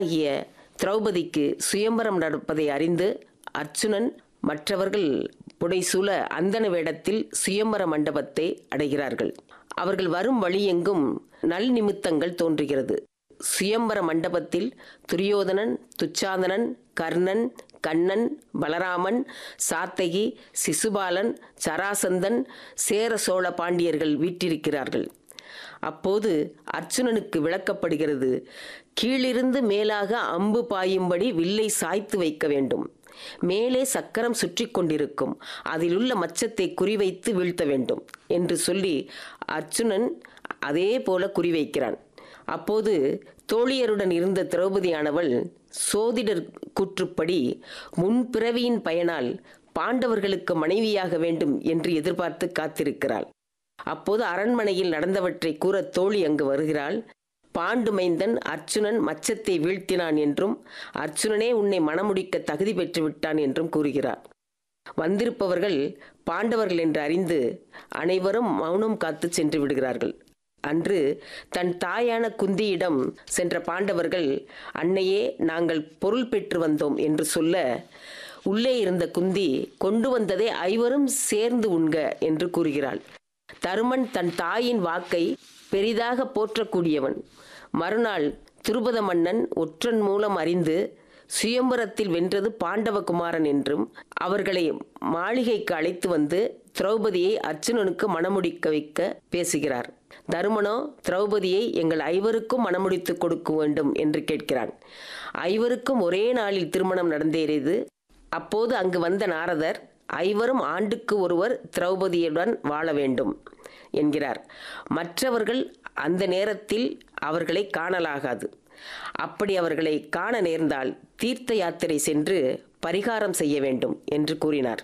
ஆகிய திரௌபதிக்கு சுயம்பரம் நடப்பதை அறிந்து அர்ச்சுனன் மற்றவர்கள் புடைசூழ அந்தன வேடத்தில் சுயம்பர மண்டபத்தை அடைகிறார்கள் அவர்கள் வரும் வழியெங்கும் நல் நிமித்தங்கள் தோன்றுகிறது சுயம்பர மண்டபத்தில் துரியோதனன் துச்சாதனன் கர்ணன் கண்ணன் பலராமன் சாத்தகி சிசுபாலன் சராசந்தன் சேர சோழ பாண்டியர்கள் வீற்றிருக்கிறார்கள் அப்போது அர்ச்சுனனுக்கு விளக்கப்படுகிறது கீழிருந்து மேலாக அம்பு பாயும்படி வில்லை சாய்த்து வைக்க வேண்டும் மேலே சக்கரம் சுற்றி கொண்டிருக்கும் அதிலுள்ள மச்சத்தை குறிவைத்து வீழ்த்த வேண்டும் என்று சொல்லி அர்ச்சுனன் அதே போல குறிவைக்கிறான் அப்போது தோழியருடன் இருந்த திரௌபதியானவள் சோதிடர் கூற்றுப்படி முன்பிறவியின் பயனால் பாண்டவர்களுக்கு மனைவியாக வேண்டும் என்று எதிர்பார்த்து காத்திருக்கிறாள் அப்போது அரண்மனையில் நடந்தவற்றை கூற தோழி அங்கு வருகிறாள் பாண்டு மைந்தன் அர்ச்சுனன் மச்சத்தை வீழ்த்தினான் என்றும் அர்ச்சுனனே உன்னை மணமுடிக்க தகுதி பெற்று விட்டான் என்றும் கூறுகிறார் வந்திருப்பவர்கள் பாண்டவர்கள் என்று அறிந்து அனைவரும் மௌனம் காத்து சென்று விடுகிறார்கள் அன்று தன் தாயான குந்தியிடம் சென்ற பாண்டவர்கள் அன்னையே நாங்கள் பொருள் பெற்று வந்தோம் என்று சொல்ல உள்ளே இருந்த குந்தி கொண்டு வந்ததை ஐவரும் சேர்ந்து உண்க என்று கூறுகிறாள் தருமன் தன் தாயின் வாக்கை பெரிதாக போற்றக்கூடியவன் மறுநாள் திருபத மன்னன் ஒற்றன் மூலம் அறிந்து சுயம்பரத்தில் வென்றது பாண்டவகுமாரன் என்றும் அவர்களை மாளிகைக்கு அழைத்து வந்து திரௌபதியை அர்ச்சுனனுக்கு மணமுடிக்க வைக்க பேசுகிறார் தருமனோ திரௌபதியை எங்கள் ஐவருக்கும் மணமுடித்து கொடுக்க வேண்டும் என்று கேட்கிறான் ஐவருக்கும் ஒரே நாளில் திருமணம் நடந்தேறியது அப்போது அங்கு வந்த நாரதர் ஐவரும் ஆண்டுக்கு ஒருவர் திரௌபதியுடன் வாழ வேண்டும் என்கிறார் மற்றவர்கள் அந்த நேரத்தில் அவர்களை காணலாகாது அப்படி அவர்களை காண நேர்ந்தால் தீர்த்த யாத்திரை சென்று பரிகாரம் செய்ய வேண்டும் என்று கூறினார்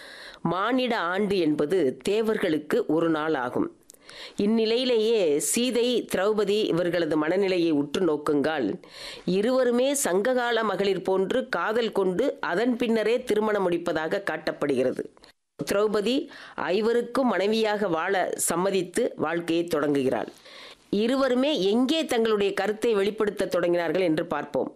மானிட ஆண்டு என்பது தேவர்களுக்கு ஒரு நாள் ஆகும் இந்நிலையிலேயே சீதை திரௌபதி இவர்களது மனநிலையை உற்று நோக்குங்கால் இருவருமே சங்ககால மகளிர் போன்று காதல் கொண்டு அதன் பின்னரே திருமணம் முடிப்பதாக காட்டப்படுகிறது திரௌபதி ஐவருக்கும் மனைவியாக வாழ சம்மதித்து வாழ்க்கையை தொடங்குகிறாள் இருவருமே எங்கே தங்களுடைய கருத்தை வெளிப்படுத்த தொடங்கினார்கள் என்று பார்ப்போம்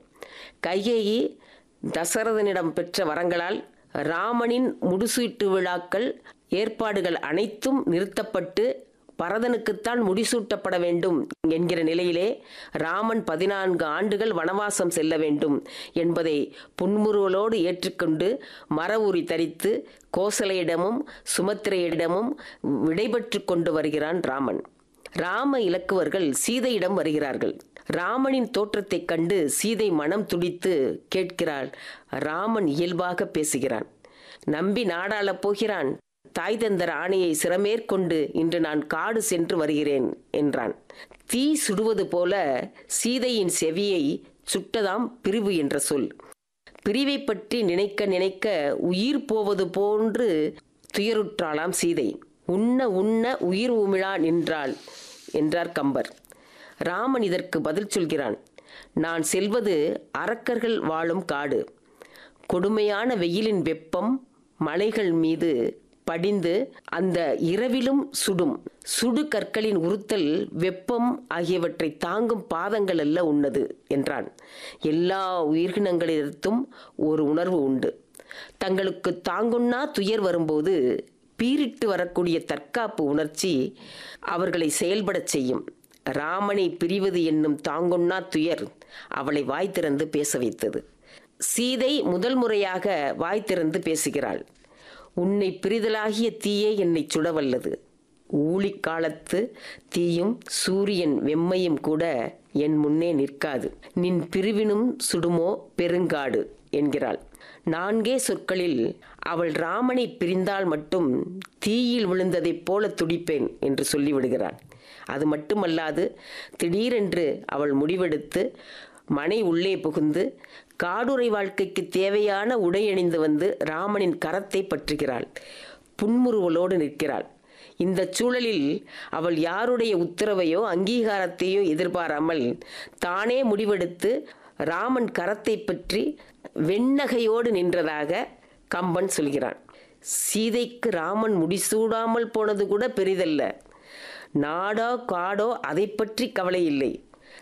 கைகேயி தசரதனிடம் பெற்ற வரங்களால் ராமனின் முடிசூட்டு விழாக்கள் ஏற்பாடுகள் அனைத்தும் நிறுத்தப்பட்டு பரதனுக்குத்தான் முடிசூட்டப்பட வேண்டும் என்கிற நிலையிலே ராமன் பதினான்கு ஆண்டுகள் வனவாசம் செல்ல வேண்டும் என்பதை புன்முறுவலோடு ஏற்றுக்கொண்டு மரவுரி தரித்து கோசலையிடமும் சுமத்திரையிடமும் விடைபெற்று கொண்டு வருகிறான் ராமன் ராம இலக்குவர்கள் சீதையிடம் வருகிறார்கள் ராமனின் தோற்றத்தைக் கண்டு சீதை மனம் துடித்து கேட்கிறாள் ராமன் இயல்பாக பேசுகிறான் நம்பி நாடாளப் போகிறான் தாய் தந்தர் ஆணையை சிறமேற்கொண்டு இன்று நான் காடு சென்று வருகிறேன் என்றான் தீ சுடுவது போல சீதையின் செவியை சுட்டதாம் பிரிவு என்ற சொல் பிரிவை பற்றி நினைக்க நினைக்க உயிர் போவது போன்று துயருற்றாளாம் சீதை உண்ண உண்ண உயிர் உமிழா நின்றாள் என்றார் கம்பர் ராமன் இதற்கு பதில் சொல்கிறான் நான் செல்வது அரக்கர்கள் வாழும் காடு கொடுமையான வெயிலின் வெப்பம் மலைகள் மீது படிந்து அந்த இரவிலும் சுடும் சுடு கற்களின் உறுத்தல் வெப்பம் ஆகியவற்றை தாங்கும் பாதங்கள் அல்ல உன்னது என்றான் எல்லா உயிரினங்களிடத்தும் ஒரு உணர்வு உண்டு தங்களுக்கு தாங்குண்ணா துயர் வரும்போது பீரிட்டு வரக்கூடிய தற்காப்பு உணர்ச்சி அவர்களை செயல்படச் செய்யும் ராமனை பிரிவது என்னும் தாங்கொன்னா துயர் அவளை வாய் திறந்து பேச வைத்தது சீதை முதல் முறையாக வாய் திறந்து பேசுகிறாள் உன்னை பிரிதலாகிய தீயே என்னை சுடவல்லது ஊழிக்காலத்து தீயும் சூரியன் வெம்மையும் கூட என் முன்னே நிற்காது நின் பிரிவினும் சுடுமோ பெருங்காடு என்கிறாள் நான்கே சொற்களில் அவள் ராமனை பிரிந்தால் மட்டும் தீயில் விழுந்ததைப் போல துடிப்பேன் என்று சொல்லிவிடுகிறாள் அது மட்டுமல்லாது திடீரென்று அவள் முடிவெடுத்து மனை உள்ளே புகுந்து காடுரை வாழ்க்கைக்கு தேவையான உடை அணிந்து வந்து ராமனின் கரத்தை பற்றுகிறாள் புன்முறுவலோடு நிற்கிறாள் இந்த சூழலில் அவள் யாருடைய உத்தரவையோ அங்கீகாரத்தையோ எதிர்பாராமல் தானே முடிவெடுத்து ராமன் கரத்தை பற்றி வெண்ணகையோடு நின்றதாக கம்பன் சொல்கிறான் சீதைக்கு ராமன் முடிசூடாமல் போனது கூட பெரிதல்ல நாடோ காடோ அதை பற்றி கவலை இல்லை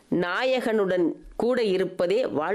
நாயகனுடன் கூட இருப்பதே வாழ்